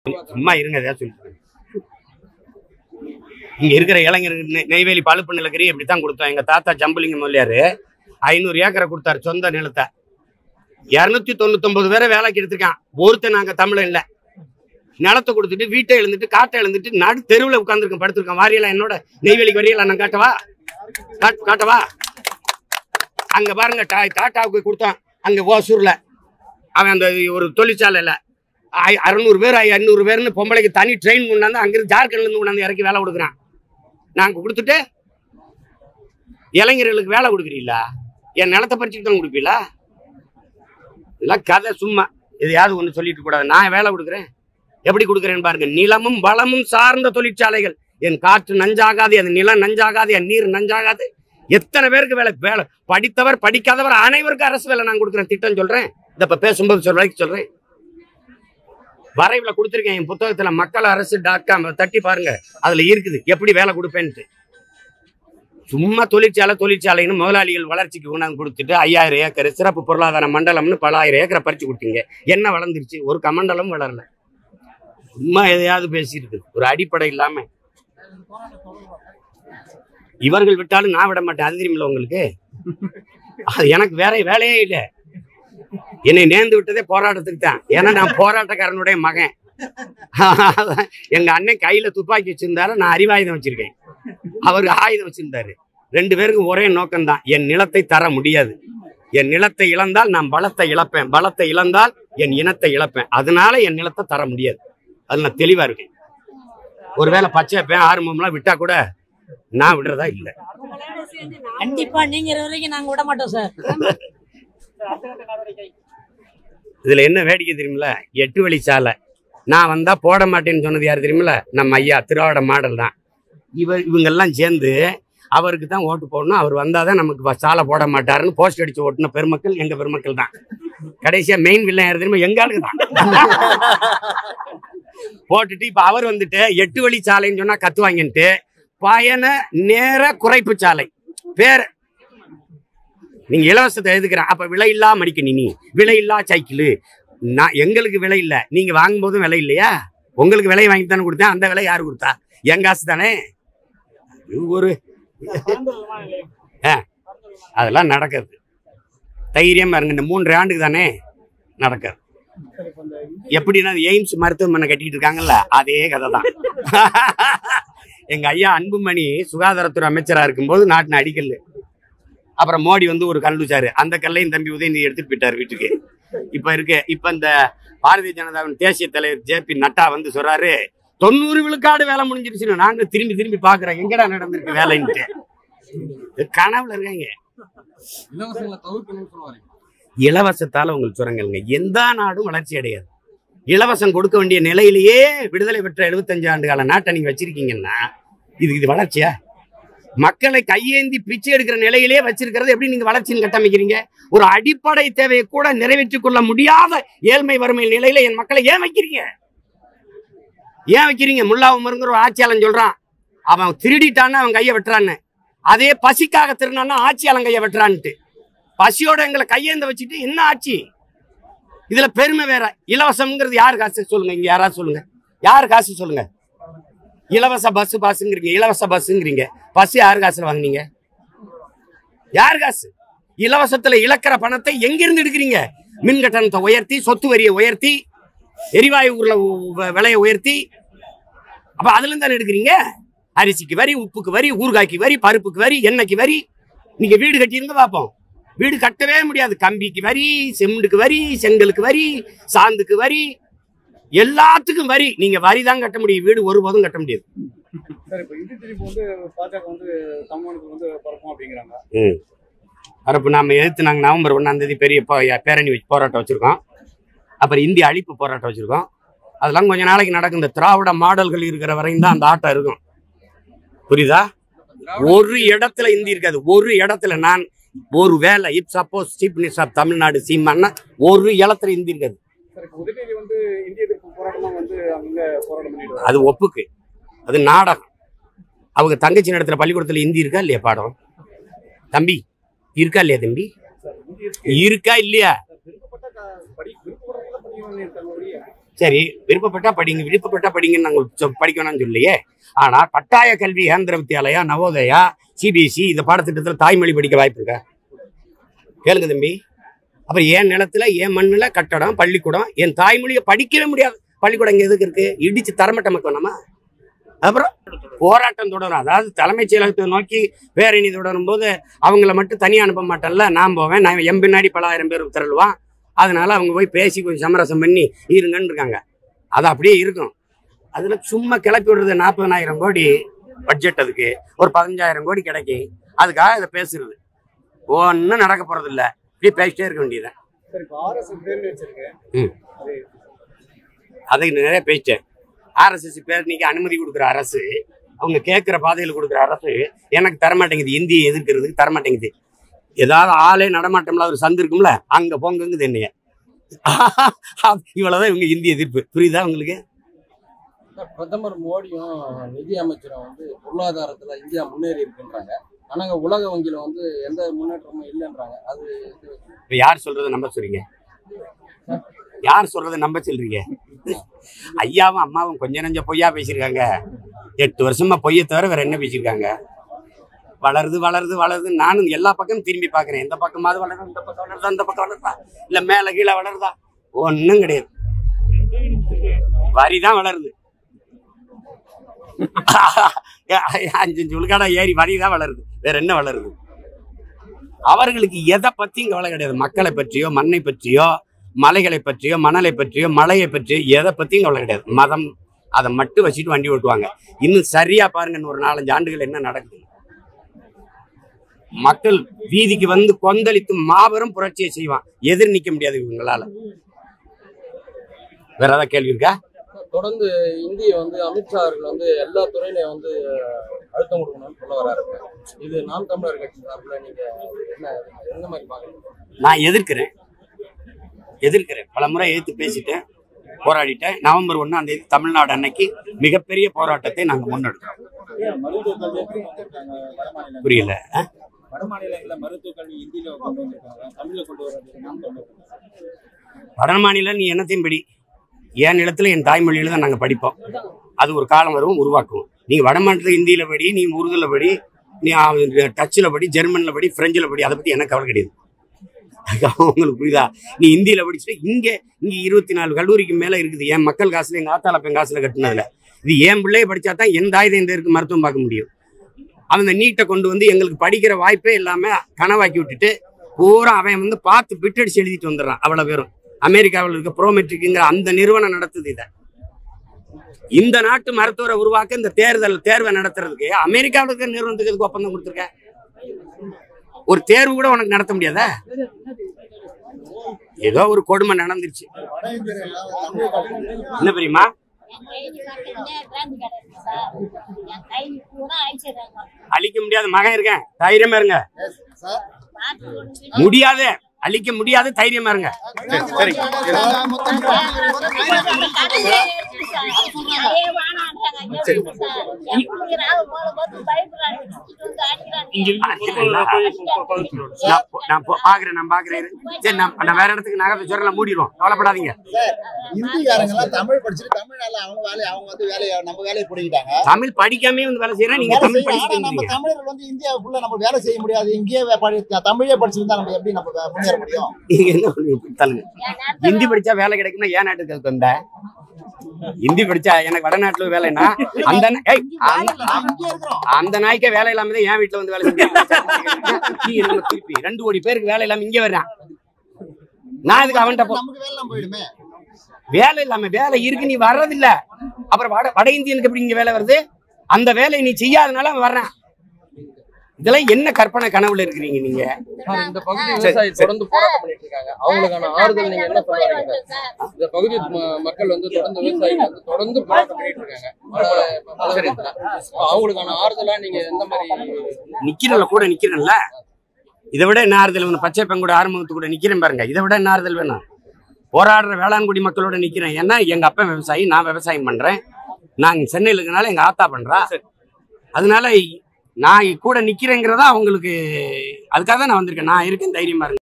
சும்மா இருங்க ஏதாவது சொல்லிட்டு இங்க இருக்கிற இளைஞருக்கு நெ- நெய்வேலி பழுப்பு நிலக்கரி இப்படித்தான் கொடுத்தோம் எங்க தாத்தா ஜம்புலிங்க முதலியாரு ஐநூறு ஏக்கரை கொடுத்தாரு சொந்த நிலத்தை இருநூத்தி தொண்ணூத்தொன்பது பேரை வேலைக்கு எடுத்திருக்கான் ஒருத்தன் நாங்க தமிழன் இல்ல நிலத்தை கொடுத்துட்டு வீட்டை எழுந்துட்டு காட்டை எழுந்துட்டு நடு தெருவில் உட்காந்துருக்கேன் படுத்திருக்கேன் வாரியெல்லாம் என்னோட நெய்வேலிக்கு வரியெல்லாம் நான் காட்டவா காட்- காட்டவா அங்க பாருங்க டா- டாட்டாவுக்கு கொடுத்தான் அங்க ஓசூர்ல அவன் அந்த ஒரு தொழிற்சாலையில ஐ- அறுநூறு பேர் ஐ- ஐநூறு பேர்னு பொம்பளைக்கு தனி ட்ரெயின் கொண்டாந்து அங்கிருந்து ஜார்க்கண்ட்ல இருந்து கொண்டாந்து இறக்கி வேலை கொடுக்குறான் நாங்க கொடுத்துட்டு இளைஞர்களுக்கு வேலை கொடுக்குறீங்களா என் நிலத்தை பறிச்சுட்டு தான் கொடுப்பீங்களா இதெல்லாம் கதை சும்மா எதையாவது ஒன்று சொல்லிட்டு கூடாது நான் வேலை கொடுக்குறேன் எப்படி கொடுக்குறேன்னு பாருங்க நிலமும் வளமும் சார்ந்த தொழிற்சாலைகள் என் காற்று நஞ்சாகாது என் நிலம் நஞ்சாகாது என் நீர் நஞ்சாகாது எத்தனை பேருக்கு வேலை வேலை படித்தவர் படிக்காதவர் அனைவருக்கும் அரசு வேலை நான் கொடுக்குறேன் திட்டம் சொல்றேன் இந்த இப்ப பேசும்போது சொல்ற வரைக்கும் சொல்றேன் வரைவுல கொடுத்துருக்கேன் என் புத்தகத்துல மக்கள் அரசு டாட் காம் தட்டி பாருங்க அதுல இருக்குது எப்படி வேலை கொடுப்பேன்ட்டு சும்மா தொழிற்சாலை தொழிற்சாலைன்னு முதலாளிகள் வளர்ச்சிக்கு கொண்டாந்து கொடுத்துட்டு ஐயாயிரம் ஏக்கர் சிறப்பு பொருளாதார மண்டலம்னு பல ஆயிரம் ஏக்கரை பறிச்சு கொடுத்தீங்க என்ன வளர்ந்துருச்சு ஒரு கமண்டலம் வளரல சும்மா எதையாவது பேசிட்டு இருக்குது ஒரு அடிப்படை இல்லாம இவர்கள் விட்டாலும் நான் விட மாட்டேன் அது தெரியுமில்ல உங்களுக்கு அது எனக்கு வேற வேலையே இல்லை என்னை நேர்ந்து விட்டதே போராட்டத்துக்கு தான் ஏன்னா நான் போராட்டக்காரனுடைய மகன் எங்க அண்ணன் கையில துப்பாக்கி வச்சிருந்தாரு நான் அறிவாயுதம் வச்சிருக்கேன் அவர் ஆயுதம் வச்சிருந்தாரு ரெண்டு பேருக்கும் ஒரே நோக்கம்தான் என் நிலத்தை தர முடியாது என் நிலத்தை இழந்தால் நான் பலத்தை இழப்பேன் பலத்தை இழந்தால் என் இனத்தை இழப்பேன் அதனால என் நிலத்தை தர முடியாது அது நான் தெளிவா இருக்கேன் ஒருவேளை பச்சை பேன் ஆரம்பம்லாம் விட்டா கூட நான் விடுறதா இல்லை கண்டிப்பா நீங்க இருக்க வரைக்கும் நாங்க விட மாட்டோம் சார் இதுல என்ன வேடிக்கை தெரியுமில எட்டு வழி சாலை நான் வந்தா போட மாட்டேன்னு சொன்னது யார் தெரியுமில நம்ம ஐயா திருவாவட மாடல் தான் இவர் இவங்கெல்லாம் சேர்ந்து அவருக்கு தான் ஓட்டு போடணும் அவர் வந்தாதான் நமக்கு ப- சாலை போட மாட்டாருன்னு போஸ்ட் அடிச்சு ஓட்டுன பெருமக்கள் எங்க பெருமக்கள் தான் கடைசியா மெயின் வில்லன் யார் தெரியுமா எங்க ஆளுங்க தான் போட்டுட்டு இப்ப அவர் வந்துட்டு எட்டு வழி சாலைன்னு சொன்னா கத்துவாங்கன்ட்டு பயண நேர குறைப்பு சாலை பேர் நீங்க இலவசத்தை எதுக்குறேன் அப்ப விலை இல்லா மடிக்கணி நீ விலை இல்லா சைக்கிள் நான் எங்களுக்கு விலை இல்லை நீங்க வாங்கும்போதும் விலை இல்லையா உங்களுக்கு விலை வாங்கி தானே கொடுத்தேன் அந்த விலை யாரு கொடுத்தா என் காசு தானே இது ஒரு ஆ, அதெல்லாம் நடக்குது தைரியமா இருங்க இந்த மூன்று ஆண்டுக்கு தானே நடக்குது எப்படின்னா எய்ம்ஸ் மருத்துவமனை கட்டிட்டு இருக்காங்கல்ல அதே கதை தான் எங்க ஐயா அன்புமணி சுகாதாரத்துறை அமைச்சரா இருக்கும்போது நாட்டின அடிக்கல் அப்புறம் மோடி வந்து ஒரு கல் வச்சாரு அந்த கல்லையும் தம்பி உதயநிதி எடுத்துட்டு போயிட்டாரு வீட்டுக்கு இப்ப இருக்கு இப்ப இந்த பாரதிய ஜனதாவின் தேசிய தலைவர் ஜே பி நட்டா வந்து சொல்றாரு தொண்ணூறு விழுக்காடு வேலை முடிஞ்சிருச்சுன்னு நாங்க திரும்பி திரும்பி பாக்குறோம் எங்கடா நடந்திருக்கு வேலைன்ட்டு இது கனவுல இருக்காங்க இலவசங்களை தவிர்க்கணும்னு சொல்லுவாங்க இலவசத்தால உங்களுக்கு சுரங்கல்ங்க எந்த நாடும் வளர்ச்சி அடையாது இலவசம் கொடுக்க வேண்டிய நிலையிலேயே விடுதலை பெற்ற 75 ஆண்டு கால நாட்டை நீங்க வச்சிருக்கீங்கன்னா இது இது வளர்ச்சியா மக்களை கையேந்தி பிச்சை எடுக்கிற நிலையிலே வச்சிருக்கிறது எப்படி நீங்க வளர்ச்சின்னு கட்டமைக்கிறீங்க ஒரு அடிப்படை தேவையை கூட நிறைவேற்றிக் கொள்ள முடியாத ஏழ்மை வறுமை நிலையில என் மக்களை ஏன் வைக்கிறீங்க ஏன் வைக்கிறீங்க முல்லா உமருங்கிற ஒரு ஆட்சியாளன் சொல்றான் அவன் திருடிட்டான்னா அவன் கையை வெட்டுறான்னு அதே பசிக்காக திருநான்னா ஆட்சியாளன் கையை வெட்டுறான்ட்டு பசியோட எங்களை கையேந்த வச்சுட்டு என்ன ஆச்சு இதுல பெருமை வேற இலவசம்ங்கிறது யார் காசு சொல்லுங்க இங்க யாராவது சொல்லுங்க யார் காசு சொல்லுங்க இலவச பஸ் பாஸுங்கிறீங்க இலவச பஸ்ஸுங்கிறீங்க பஸ் யார் காசுல வாங்குனீங்க யார் காசு இலவசத்துல இழக்கிற பணத்தை எங்கிருந்து எடுக்கிறீங்க மின் கட்டணத்தை உயர்த்தி சொத்து வரியை உயர்த்தி எரிவாயு உருள உ- விலையை உயர்த்தி அப்ப அதுல இருந்து தானே எடுக்கிறீங்க அரிசிக்கு வரி உப்புக்கு வரி ஊறுகாய்க்கு வரி பருப்புக்கு வரி எண்ணெய்க்கு வரி நீங்க வீடு கட்டியிருங்க பார்ப்போம் வீடு கட்டவே முடியாது கம்பிக்கு வரி செம்முண்டுக்கு வரி செங்கலுக்கு வரி சாந்துக்கு வரி எல்லாத்துக்கும் வரி நீங்க வரி தான் கட்ட முடியும் வீடு ஒருபோதும் கட்ட முடியாது சார் இப்போ இந்தி திணிப்பு வந்து பாஜக வந்து தமிழ்நாட்டுக்கு வந்து பரப்போம் அப்படிங்கிறாங்க ம் அப்போ நாம எதிர்த்து நாங்கள் நவம்பர் ஒன்றாம் தேதி பெரிய போ- பேரணி வச்சு போராட்டம் வச்சிருக்கோம் அப்புறம் இந்திய அழிப்பு போராட்டம் வச்சிருக்கோம் அதெல்லாம் கொஞ்ச நாளைக்கு நடக்கும் இந்த திராவிட மாடல்கள் இருக்கிற வரையும் தான் அந்த ஆட்டம் இருக்கும் புரியுதா ஒரு இடத்துல இந்தி இருக்காது ஒரு இடத்துல நான் ஒரு வேலை if suppose chief minister of Tamil Nadu சீமான்னா ஒரு இடத்துல இந்தி இருக்காது சார் இப்போ உதயநிதி வந்து இந்திய எதிர்ப்பு போராட்டமா வந்து அங்க போராட்டம் பண்ணிட்டு அது ஒப்புக்கு அது நாடகம் அவங்க தங்கச்சி நடத்துற பள்ளிக்கூடத்துல இந்தி இருக்கா இல்லையா பாடம் தம்பி இருக்கா இல்லையா தம்பி சார் இந்திய இருக்கா இல்லையா விருப்பப்பட்ட க- படி விருப்பப்பட்ட படிக்கணும்னு இருக்காங்க ஒழிய சரி விருப்பப்பட்டா படிங்க விருப்பப்பட்டா படிங்கன்னு நாங்கள் சொ- படிக்க வேணாம்னு சொல்லியே ஆனா கட்டாய கல்வி கேந்திர வித்யாலயா நவோதயா சிபிஎஸ்சி இந்த பாடத்திட்டத்தில் தாய்மொழி படிக்க வாய்ப்பு இருக்கா கேளுங்க தம்பி அப்புறம் என் நிலத்துல என் மண்ணுல கட்டடம் பள்ளிக்கூடம் என் தாய்மொழியை படிக்கவே முடியாது பள்ளிக்கூடம் இங்க எதுக்கு இருக்கு இடிச்சு தரமட்டமாக்க வேணாமா அப்புறம் போராட்டம் தொடரும் அதாவது தலைமைச் செயலகத்தை நோக்கி பேரணி தொடரும் போது அவங்கள மட்டும் தனியாக அனுப்ப மாட்டேன்ல நான் போவேன் நான் என் பின்னாடி பல ஆயிரம் பேர் திரளுவான் அதனால அவங்க போய் பேசி கொஞ்சம் சமரசம் பண்ணி இருங்கன்னு இருக்காங்க அது அப்படியே இருக்கும் அதில் சும்மா கிளப்பி விடுறது நாற்பதனாயிரம் கோடி பட்ஜெட் அதுக்கு ஒரு பதினஞ்சாயிரம் கோடி கிடைக்கும் அதுக்காக இதை பேசுறது ஒன்றும் நடக்க போறது இல்ல இப்படியே பேசிட்டே இருக்க வேண்டியது சரி இப்போ ஆர்எஸ் பேர் வச்சிருக்கேன் ம். அது அதை நிறைய பேசிட்டேன் ஆர்எஸ்எஸ் பேரணிக்கு அனுமதி கொடுக்குற அரசு அவங்க கேட்குற பாதையில் கொடுக்குற அரசு எனக்கு தரமாட்டேங்குது இந்தியை எதிர்க்கிறதுக்கு தரமாட்டேங்குது ஏதாவது ஆளே நடமாட்டம்ல ஒரு சந்து இருக்கும்ல அங்க போங்குது என்னைய இவ்வளவுதான் இவங்க இந்திய எதிர்ப்பு புரியுதா உங்களுக்கு பிரதமர் மோடியும் நிதி அமைச்சரும் வந்து பொருளாதாரத்துல இந்தியா முன்னேறி இருக்குன்றாங்க ஆனா அங்க உலக வங்கியில வந்து எந்த முன்னேற்றமும் இல்லைன்றாங்க அது இது இப்ப யார் சொல்றதை நம்ப சொல்றீங்க யார் சொல்றதை நம்ப சொல்றீங்க ஐயாவும் அம்மாவும் கொஞ்ச நஞ்ச பொய்யா பேசியிருக்காங்க எட்டு வருஷமா பொய்யை தவிர வேற என்ன பேசியிருக்காங்க வளருது வளருது வளருது நானும் எல்லா பக்கமும் திரும்பி பார்க்கறேன் எந்த பக்கமாவது வளருது இந்த பக்கம் வளருதா இந்த பக்கம் வளருதா இல்ல மேல கீழே வளருதா ஒண்ணும் கிடையாது வரி தான் வளருது அஞ்சு அஞ்சு உள்காடா ஏறி வரி தான் வளருது வேற என்ன வளருது அவர்களுக்கு எதை பத்தியும் கவலை கிடையாது மக்களை பற்றியோ மண்ணை பற்றியோ மலைகளை பற்றியோ மணலை பற்றியோ மலையை பற்றியோ எதை பத்தியும் கவலை கிடையாது மதம் அதை மட்டும் வச்சுட்டு வண்டி ஓட்டுவாங்க இன்னும் சரியா பாருங்க இன்னும் ஒரு நாலஞ்சு ஆண்டுகள் என்ன நடக்குது மக்கள் வீதிக்கு வந்து கொந்தளித்து மாபெரும் புரட்சியை செய்வான் எதிர் நிக்க முடியாது இவங்களால வேற ஏதாவது கேள்வி இருக்கா தொடர்ந்து இந்திய வந்து அமித்ஷா அவர்கள் வந்து எல்லா துறையிலையும் வந்து அழுத்தம் கொடுக்கணும்னு சொல்ல வராரு இது நாம் தமிழர் கட்சி சார்பில் நீங்க என்ன எந்த மாதிரி பாக்குறீங்க நான் எதிர்க்கிறேன் எதிர்க்கிறேன் பல முறை எதிர்த்து பேசிட்டேன் போராடிட்டேன் நவம்பர் ஒண்ணாம் தேதி தமிழ்நாடு அன்னைக்கு மிகப்பெரிய போராட்டத்தை நாங்க முன்னெடுக்கிறோம் மருத்துவ கல்வி எப்படி வந்திருக்காங்க வட மாநிலங்கள் புரியல அஹ்? வட மாநிலங்களில் மருத்துவ கல்வி இந்தியில கொண்டு வந்திருக்காங்க தமிழ்ல கொண்டு வர்றது நாம் தமிழர் வட மாநிலம் நீ என்னத்தையும் படி என் நிலத்துல என் தாய்மொழியில தான் நாங்க படிப்போம் அது ஒரு காலம் வரும் உருவாக்குவோம் நீங்க வட மாநிலத்துல ஹிந்தியில படி நீ உருதுல படி நீ டச்சில் படி ஜெர்மன்ல படி பிரெஞ்சில் படி அதை பத்தி எனக்கு கவலை கிடையாது உங்களுக்கு புரியுதா நீ ஹிந்தியில படிச்சுட்டு இங்க இங்க இருபத்தி நாலு கல்லூரிக்கு மேல இருக்குது என் மக்கள் காசுல எங்க ஆத்தால பெண் காசுல கட்டினதுல இது என் பிள்ளைய படிச்சா தான் எந்த ஆயுதம் இந்த இருக்கு மருத்துவம் பார்க்க முடியும் அவன் இந்த நீட்டை கொண்டு வந்து எங்களுக்கு படிக்கிற வாய்ப்பே இல்லாம கனவாக்கி விட்டுட்டு பூரா அவன் வந்து பார்த்து பிட்டடிச்சு எழுதிட்டு வந்துடுறான் அவ்வளவு பேரும் அமெரிக்காவில் இருக்க ப்ரோமெட்ரிக்குங்கிற அந்த நிறுவனம் நடத்துது இதை இந்த நாட்டு மருத்துவரை உருவாக்க இந்த தேர்தல் தேர்வை நடத்துறதுக்கு அமெரிக்காவில் இருக்கிற நிறுவனத்துக்கு எதுக்கு ஒப்பந்தம் கொடுத்துருக்க ஒரு தேர்வு கூட உனக்கு நடத்த முடியாதா ஏதோ ஒரு கொடுமை நடந்துருச்சு என்ன தெரியுமா அழிக்க முடியாத மகன் இருக்கேன் தைரியமா இருங்க முடியாது அழிக்க முடியாது தைரியமா இருங்க சரி நான் போ- நான் போ- பாக்குறேன் நான் பாக்குறேன் இரு. சரி நான் நான் வேற இடத்துக்கு நகரத்தை சொல்ல மூடிடுவோம் கவலைப்படாதீங்க இந்திக்காரங்க எல்லாம் தமிழ் படிச்சுட்டு தமிழ்நால அவங்க வேலையை அவங்க வந்து வேலையை நம்ம வேலையை பிடிக்கிட்டாங்க தமிழ் படிக்காமே வந்து வேலை செய்யறேன் நீங்க வேலை தமிழ் செய்யலாம். ஆனா நம்ம படிச்சுட்டு தமிழர்கள் வந்து இந்தியாவுக்குள்ள நம்ம வேலை செய்ய முடியாது இங்கேயே வே- படி- தமிழே படிச்சிருந்தா நம்ம எப்படி நம்ம வே- முன்னேற முடியும் நீங்க என்ன பண்ணுவீங்க தள்ளுங்க ஹிந்தி படிச்சா வேலை கிடைக்கும்னா ஏன் நாட்டுக்கு வந்த ஹிந்தி படிச்சா எனக்கு வடநாட்டுல வேலைன்னா அந்த நா- ஏய், அந்த- நாம இங்கே இருக்கிறோம் அந்த நாய்க்கே வேலை இல்லாம தான் என் வீட்டுல வந்து வேலை செஞ்சு நீ என்ன திருப்பி ரெண்டு கோடி பேருக்கு வேலை இல்லாம இங்க வர்றான் நான் இதுக்கு அவன்கிட்ட போ நமக்கு வேலை எல்லாம் போயிடுமே வேலை இல்லாம வேலை இருக்கு நீ வர்றதில்ல அப்புறம் வட வட இந்தியனுக்கு எப்படி இங்க வேலை வருது அந்த வேலையை நீ செய்யாதனால அவன் வர்றான் இதெல்லாம் என்ன கற்பனை கனவுல இருக்கிறீங்க நீங்க சார், இந்த பகுதி விவசாயி தொடர்ந்து போராட்டம் பண்ணிட்டு இருக்காங்க அவங்களுக்கான ஆறுதல் நீங்க என்ன சொல்ல வரீங்க சார்? இந்த பகுதி ம- மக்கள் வந்து தொடர்ந்து விவசாயிகள் வந்து தொடர்ந்து போராட்டம் பண்ணிட்டு இருக்காங்க பல- பல விதத்துல. அவங்களுக்கான ஆறுதலா நீங்க எந்த மாதிரி நிக்கிறல கூட நிக்கிறேன்ல இதை விட என்ன ஆறுதல் வேணும் பச்சை பெண் கூட ஆறுமுகத்து கூட நிக்கிறேன் பாருங்க இதை விட என்ன ஆறுதல் வேணும் போராடுற வேளாண்குடி மக்களோட நிக்கிறேன் ஏன்னா எங்க அப்பா விவசாயி நான் விவசாயம் பண்றேன் நான் இங்க சென்னையில் இருக்கனால எங்க ஆத்தா பண்றா அதனால நான் கூட நிக்கிறேங்கிறதா அவங்களுக்கு அதுக்காக தான் நான் வந்திருக்கேன் நான் இருக்கேன் தைரியமா இருங்க